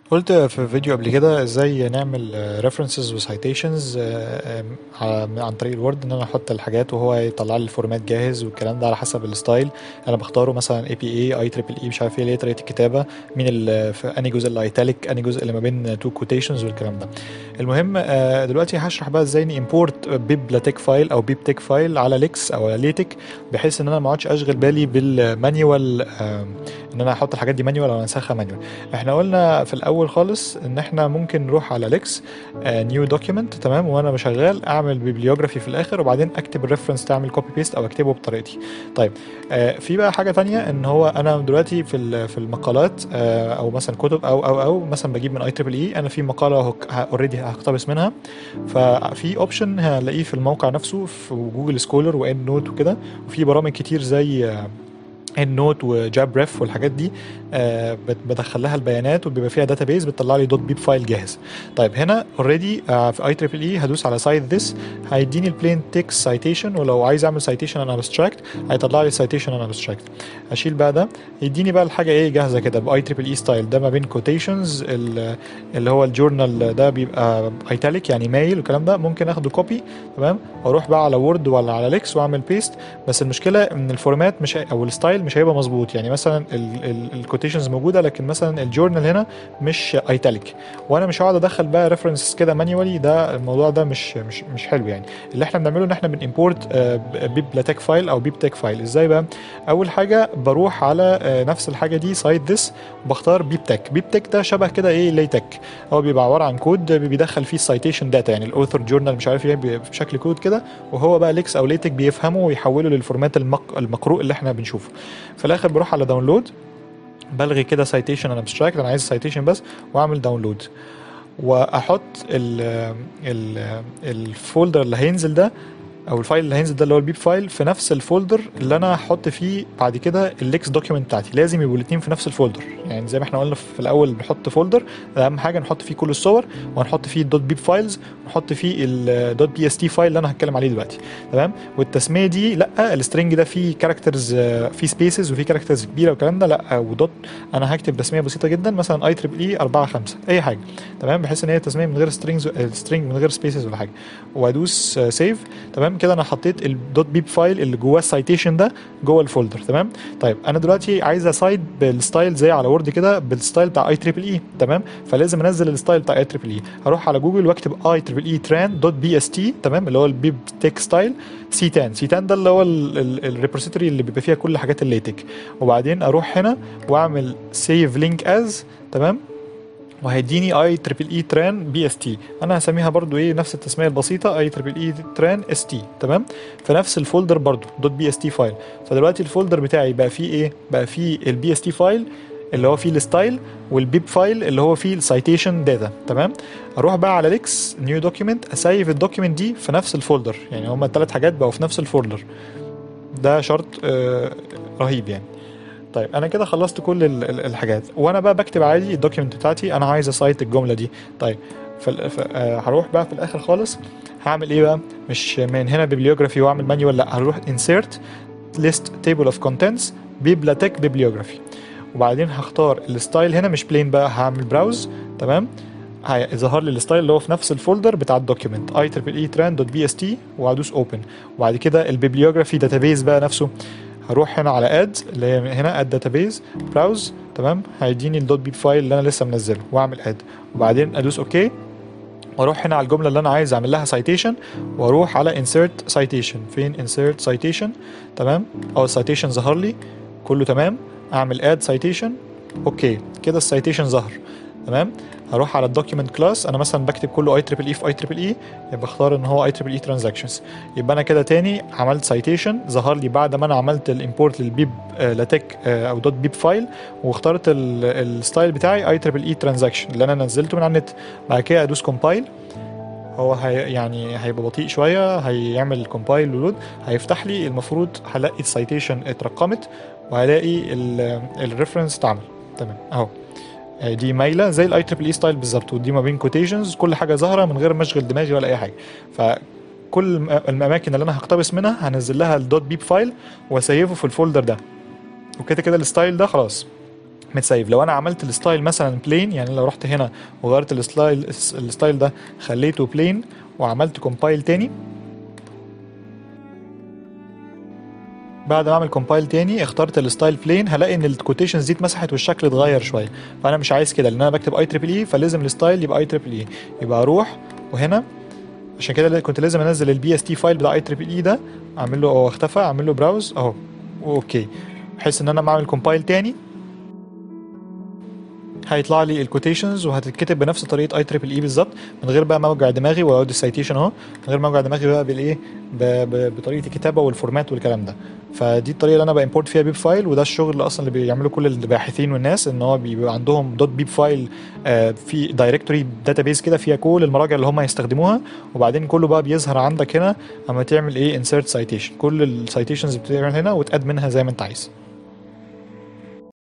قلت في فيديو قبل كده ازاي نعمل ريفرنسز وسايتيشنز عن طريق الوورد ان انا احط الحاجات وهو يطلع لي الفورمات جاهز والكلام ده على حسب الستايل انا بختاره مثلا اي بي اي اي تريبل اي مش عارف ايه اللي هي طريقه الكتابه مين اللي في انهي جزء اللي ايتاليك انهي جزء اللي ما بين تو كوتيشنز والكلام ده المهم آه، دلوقتي هشرح بقى ازاي نيمبورت بيب لاتيك فايل او بيب تك فايل على ليكس او على ليتك بحيث ان انا ما اقعدش اشغل بالي بالمانيوال ان انا احط الحاجات دي مانيوال او انسخها مانيوال احنا قلنا في الاول خالص ان احنا ممكن نروح على ليكس نيو دوكيمنت تمام وانا بشغال اعمل بيبليوجرافي في الاخر وبعدين اكتب الريفرنس تعمل كوبي بيست او اكتبه بطريقتي طيب آه، في بقى حاجه تانية ان هو انا دلوقتي في ال- في المقالات آه، او مثلا كتب او او او مثلا بجيب من اي تريبل اي انا في مقاله اوريدي هقتبس منها ففي اوبشن هلاقيه في الموقع نفسه في جوجل سكولر وان نوت وكده وفي برامج كتير زي ان نوت وجاب ريف والحاجات دي آه، بت- بدخل لها البيانات وبيبقى فيها داتابيز بتطلع لي دوت بيب فايل جاهز طيب هنا اوريدي في اي تريبل اي هدوس على سايت ذس هيديني البلين تكست سايتيشن ولو عايز اعمل سايتيشن انا ابستراكت هيطلع لي سايتيشن انا ابستراكت هشيل بقى ده يديني بقى الحاجه ايه جاهزه كده باي تريبل اي ستايل ده ما بين كوتيشنز اللي هو الجورنال ده بيبقى ايتاليك يعني مايل والكلام ده ممكن اخده كوبي تمام واروح بقى على وورد ولا على ليكس واعمل بيست بس المشكله ان الفورمات مش هي- او الستايل مش هيبقى مظبوط يعني مثلا الكوتيشنز موجوده لكن مثلا الجورنال هنا مش ايتاليك وانا مش هقعد ادخل بقى ريفرنسز كده مانيوالي ده الموضوع ده مش مش مش حلو يعني اللي احنا بنعمله ان احنا بنimporт بيب لاتك فايل او بيب تك فايل ازاي بقى اول حاجه بروح على آه، نفس الحاجه دي سايت ذس وبختار بيب تك بيب تك ده شبه كده ايه ليتك هو بيبقى عباره عن كود بيدخل فيه السايتيشن داتا يعني الاوثر جورنال مش عارف ايه بي- بشكل كود كده وهو بقى ليكس او ليتك بيفهمه ويحوله للفورمات المق... المقروء اللي احنا بنشوفه في الاخر بروح على داونلود بلغي كده سايتيشن انا ابستراكت انا عايز سايتيشن بس واعمل داونلود واحط ال ال الفولدر اللي هينزل ده او الفايل اللي هينزل ده اللي هو البيب فايل في نفس الفولدر اللي انا هحط فيه بعد كده الليكس دوكيمنت بتاعتي لازم يبقوا الاثنين في نفس الفولدر يعني زي ما احنا قلنا في الاول بنحط فولدر اهم حاجه نحط فيه كل الصور وهنحط فيه الدوت بيب فايلز ونحط فيه الدوت بي اس تي فايل اللي انا هتكلم عليه دلوقتي تمام والتسميه دي لا السترنج ده فيه كاركترز فيه سبيسز وفيه كاركترز كبيره والكلام ده لا ودوت انا هكتب تسميه بسيطه جدا مثلا اي تريبل اي 4 5 اي حاجه تمام بحيث ان هي تسميه من غير سترينجز سترينج من غير سبيسز ولا حاجه وادوس سيف تمام كده انا حطيت الدوت بيب فايل اللي جواه السايتيشن ده جوه الفولدر تمام طيب انا دلوقتي عايز اسايد بالستايل زي على وورد كده بالستايل بتاع اي تريبل اي تمام فلازم انزل الستايل بتاع اي تريبل اي هروح على جوجل واكتب اي تريبل اي تران دوت بي اس تي تمام اللي هو البيب تك ستايل سي 10 سي 10 ده اللي هو الريبوزيتوري اللي بيبقى فيها كل حاجات الليتك وبعدين اروح هنا واعمل سيف لينك از تمام وهيديني اي تريبل اي تران بي اس تي انا هسميها برضو ايه نفس التسميه البسيطه اي تريبل اي تران اس تي تمام في نفس الفولدر برضو دوت بي اس تي فايل فدلوقتي الفولدر بتاعي بقى فيه ايه بقى فيه البي اس تي فايل اللي هو فيه الستايل والبيب فايل اللي هو فيه السايتيشن داتا تمام اروح بقى على ليكس نيو دوكيمنت اسيف الدوكيمنت دي في نفس الفولدر يعني هما الثلاث حاجات بقوا في نفس الفولدر ده شرط آه رهيب يعني طيب انا كده خلصت كل ال- ال- الحاجات وانا بقى بكتب عادي الدوكيمنت بتاعتي انا عايز اسايت الجمله دي طيب فال- ف- آه، هروح بقى في الاخر خالص هعمل ايه بقى مش من هنا بيبليوجرافي واعمل مانيوال لا هروح انسيرت ليست تيبل اوف كونتنتس بيبلاتك بيبليوجرافي وبعدين هختار الستايل هنا مش بلين بقى هعمل براوز تمام هيظهر لي الستايل اللي هو في نفس الفولدر بتاع الدوكيمنت اي تريبل اي تران دوت بي اس تي وهدوس اوبن وبعد كده البيبليوجرافي داتابيز بقى نفسه هروح هنا على اد اللي هي هنا اد داتابيز براوز تمام هيديني الدوت بيب فايل اللي انا لسه منزله واعمل اد وبعدين ادوس اوكي واروح هنا على الجمله اللي انا عايز اعمل لها سايتيشن واروح على insert citation فين insert citation تمام او السايتيشن ظهر لي كله تمام اعمل اد citation اوكي كده السايتيشن ظهر تمام هروح على الدوكيمنت كلاس انا مثلا بكتب كله اي تريبل اي في اي تريبل اي يبقى اختار ان هو اي تريبل اي ترانزاكشنز يبقى انا كده تاني عملت سايتيشن ظهر لي بعد ما انا عملت الامبورت للبيب آه، لاتك آه، او دوت بيب فايل واخترت ال- الستايل بتاعي اي تريبل اي ترانزاكشن اللي انا نزلته من على النت بعد كده ادوس كومبايل هو هي يعني هيبقى بطيء شويه هيعمل كومبايل ولود هيفتح لي المفروض هلاقي السايتيشن اترقمت وهلاقي الريفرنس اتعمل تمام اهو آه، دي مايله زي الاي تريبل اي ستايل بالظبط ودي ما بين كوتيشنز كل حاجه ظاهره من غير ما اشغل دماغي ولا اي حاجه فكل الم- الاماكن اللي انا هقتبس منها هنزل لها الدوت بيب فايل واسيفه في الفولدر ده وكده كده الستايل ده خلاص متسيف لو انا عملت الستايل مثلا بلين يعني لو رحت هنا وغيرت الستايل الستايل ده خليته بلين وعملت كومبايل تاني بعد ما اعمل كومبايل تاني اخترت الستايل بلين هلاقي ان الكوتيشنز دي اتمسحت والشكل اتغير شويه فانا مش عايز كده لان انا بكتب اي تريبل اي فلازم الستايل يبقى اي تريبل اي يبقى اروح وهنا عشان كده كنت لازم انزل البي اس تي فايل بتاع اي تريبل اي ده اعمل له هو اختفى اعمل له براوز اهو اوكي بحيث ان انا بعمل كومبايل تاني هيطلع لي الكوتيشنز وهتتكتب بنفس طريقه اي تريبل اي بالظبط من غير بقى ما اوجع دماغي واقعد السيتيشن اهو من غير ما اوجع دماغي بقى بالايه ب- ب- بطريقه الكتابه والفورمات والكلام ده فدي الطريقه اللي انا بامبورت فيها بيب فايل وده الشغل اللي اصلا اللي بيعملوا كل الباحثين والناس ان هو بيبقى عندهم دوت بيب فايل آه، في دايركتوري داتابيز كده فيها كل المراجع اللي هم هيستخدموها وبعدين كله بقى بيظهر عندك هنا اما تعمل ايه انسيرت سايتيشن كل السايتيشنز بتعمل هنا وتاد منها زي ما انت عايز